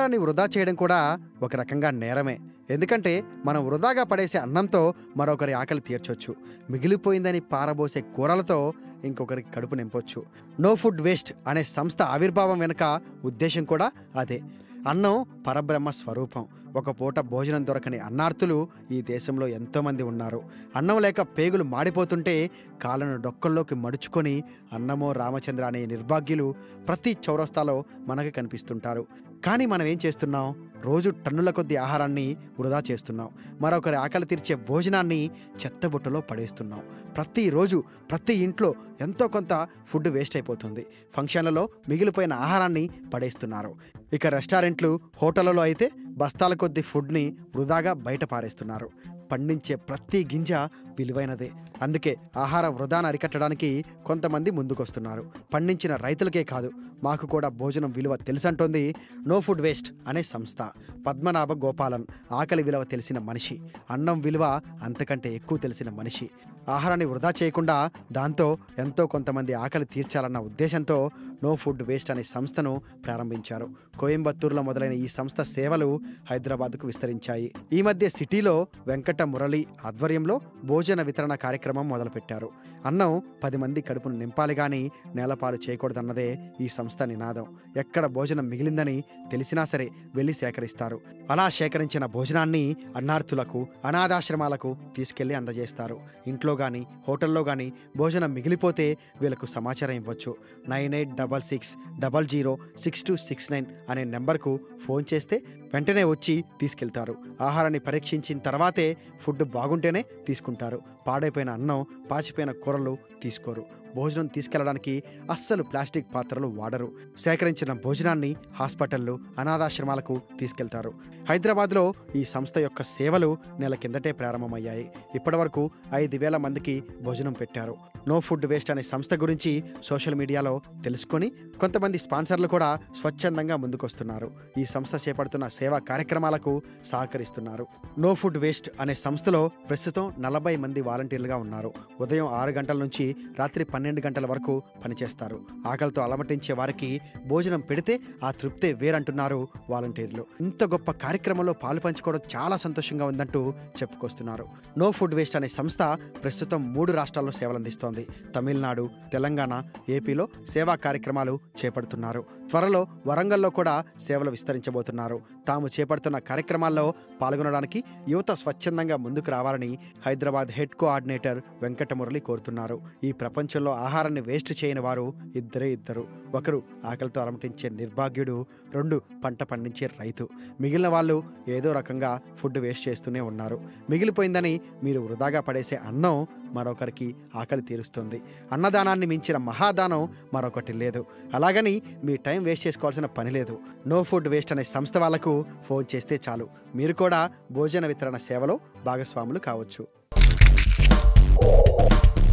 ఆహారాన్ని వృధా చేయడం కూడా ఒక రకంగా నేరమే ఎందుకంటే మనం వృధాగా పడేసే అన్నంతో మరొకరి ఆకలి తీర్చొచ్చు మిగిలిపోయిందని పారబోసే కూరలతో ఇంకొకరికి కడుపు నింపొచ్చు నో ఫుడ్ వేస్ట్ అనే సంస్థ ఆవిర్భావం వెనుక ఉద్దేశం కూడా అదే అన్నం పరబ్రహ్మ స్వరూపం ఒక పూట భోజనం దొరకని అన్నార్తులు ఈ దేశంలో ఎంతోమంది ఉన్నారు అన్నం లేక పేగులు మాడిపోతుంటే కాళ్ళను డొక్కల్లోకి మడుచుకొని అన్నమో రామచంద్ర అనే నిర్భాగ్యులు ప్రతి చౌరస్తాలో మనకు కనిపిస్తుంటారు కానీ మనం ఏం చేస్తున్నాం రోజు టన్నుల కొద్ది ఆహారాన్ని వృధా చేస్తున్నాం మరొకరి ఆకలి తీర్చే భోజనాన్ని చెత్తబుట్టలో పడేస్తున్నాం ప్రతిరోజు ప్రతి ఇంట్లో ఎంతో కొంత ఫుడ్ వేస్ట్ అయిపోతుంది ఫంక్షన్లలో మిగిలిపోయిన ఆహారాన్ని పడేస్తున్నారు ఇక రెస్టారెంట్లు హోటళ్లలో అయితే బస్తాల కొద్ది ఫుడ్ని వృధాగా బయట పారేస్తున్నారు పండించే ప్రతి గింజ విలువైనదే అందుకే ఆహార వృధాను అరికట్టడానికి కొంతమంది ముందుకొస్తున్నారు పండించిన రైతులకే కాదు మాకు కూడా భోజనం విలువ తెలుసంటోంది నో ఫుడ్ వేస్ట్ అనే సంస్థ పద్మనాభ గోపాలన్ ఆకలి విలువ తెలిసిన మనిషి అన్నం విలువ అంతకంటే ఎక్కువ తెలిసిన మనిషి ఆహారాన్ని వృధా చేయకుండా దాంతో ఎంతో కొంతమంది ఆకలి తీర్చాలన్న ఉద్దేశంతో నో ఫుడ్ వేస్ట్ అనే సంస్థను ప్రారంభించారు కోయంబత్తూరులో మొదలైన ఈ సంస్థ సేవలు హైదరాబాద్కు విస్తరించాయి ఈ మధ్య సిటీలో వెంకట మురళి ఆధ్వర్యంలో భోజన వితరణ కార్యక్రమం మొదలుపెట్టారు అన్నం పది మంది కడుపును నింపాలి గాని నేలపాలు చేయకూడదన్నదే ఈ సంస్థ నినాదం ఎక్కడ భోజనం మిగిలిందని తెలిసినా సరే వెళ్ళి సేకరిస్తారు అలా సేకరించిన భోజనాన్ని అన్నార్థులకు అనాథాశ్రమాలకు తీసుకెళ్లి అందజేస్తారు ఇంట్లో కానీ హోటల్లో కానీ భోజనం మిగిలిపోతే వీళ్ళకు సమాచారం ఇవ్వచ్చు nine eight double six double zero six two six nine అనే నెంబర్కు ఫోన్ చేస్తే వెంటనే వచ్చి తీసుకెళ్తారు ఆహారాన్ని పరీక్షించిన తర్వాతే ఫుడ్ బాగుంటేనే తీసుకుంటారు పాడైపోయిన అన్నం పాచిపోయిన కూరలు తీసుకోరు భోజనం తీసుకెళ్లడానికి అస్సలు ప్లాస్టిక్ పాత్రలు వాడరు సేకరించిన భోజనాన్ని హాస్పిటళ్ళు అనాథాశ్రమాలకు తీసుకెళ్తారు హైదరాబాద్లో ఈ సంస్థ యొక్క సేవలు నెల కిందటే ప్రారంభమయ్యాయి ఇప్పటివరకు ఐదు వేల మందికి భోజనం పెట్టారు నో ఫుడ్ వేస్ట్ అనే సంస్థ గురించి సోషల్ మీడియాలో తెలుసుకొని కొంతమంది స్పాన్సర్లు కూడా స్వచ్ఛందంగా ముందుకొస్తున్నారు ఈ సంస్థ చేపడుతున్న సేవా కార్యక్రమాలకు సహకరిస్తున్నారు నో ఫుడ్ వేస్ట్ అనే సంస్థలో ప్రస్తుతం నలభై మంది వాలంటీర్లుగా ఉన్నారు ఉదయం ఆరు గంటల నుంచి రాత్రి పన్నెండు గంటల వరకు పనిచేస్తారు ఆకలితో అలమటించే వారికి భోజనం పెడితే ఆ తృప్తే వేరంటున్నారు వాలంటీర్లు ఇంత గొప్ప కార్యక్రమంలో పాలు పంచుకోవడం చాలా సంతోషంగా ఉందంటూ చెప్పుకొస్తున్నారు నో ఫుడ్ వేస్ట్ అనే సంస్థ ప్రస్తుతం మూడు రాష్ట్రాల్లో సేవలు అందిస్తోంది తమిళనాడు తెలంగాణ ఏపీలో సేవా కార్యక్రమాలు చేపడుతున్నారు త్వరలో వరంగల్లో కూడా సేవలు విస్తరించబోతున్నారు తాము చేపడుతున్న కార్యక్రమాల్లో పాల్గొనడానికి యువత స్వచ్ఛందంగా ముందుకు రావాలని హైదరాబాద్ హెడ్ కోఆర్డినేటర్ వెంకటమురళి కోరుతున్నారు ఈ ప్రపంచంలో ఆహారాన్ని వేస్ట్ చేయని వారు ఇద్దరే ఇద్దరు ఒకరు ఆకలితో అలమటించే నిర్భాగ్యుడు రెండు పంట పండించే రైతు మిగిలిన వాళ్ళు ఏదో రకంగా ఫుడ్ వేస్ట్ చేస్తూనే ఉన్నారు మిగిలిపోయిందని మీరు వృధాగా పడేసే అన్నం మరొకరికి ఆకలి తీరుస్తుంది అన్నదానాన్ని మించిన మహాదానం మరొకటి లేదు అలాగని మీ టైం వేస్ట్ చేసుకోవాల్సిన పని లేదు నో ఫుడ్ వేస్ట్ అనే సంస్థ వాళ్లకు ఫోన్ చేస్తే చాలు మీరు కూడా భోజన వితరణ సేవలో భాగస్వాములు కావచ్చు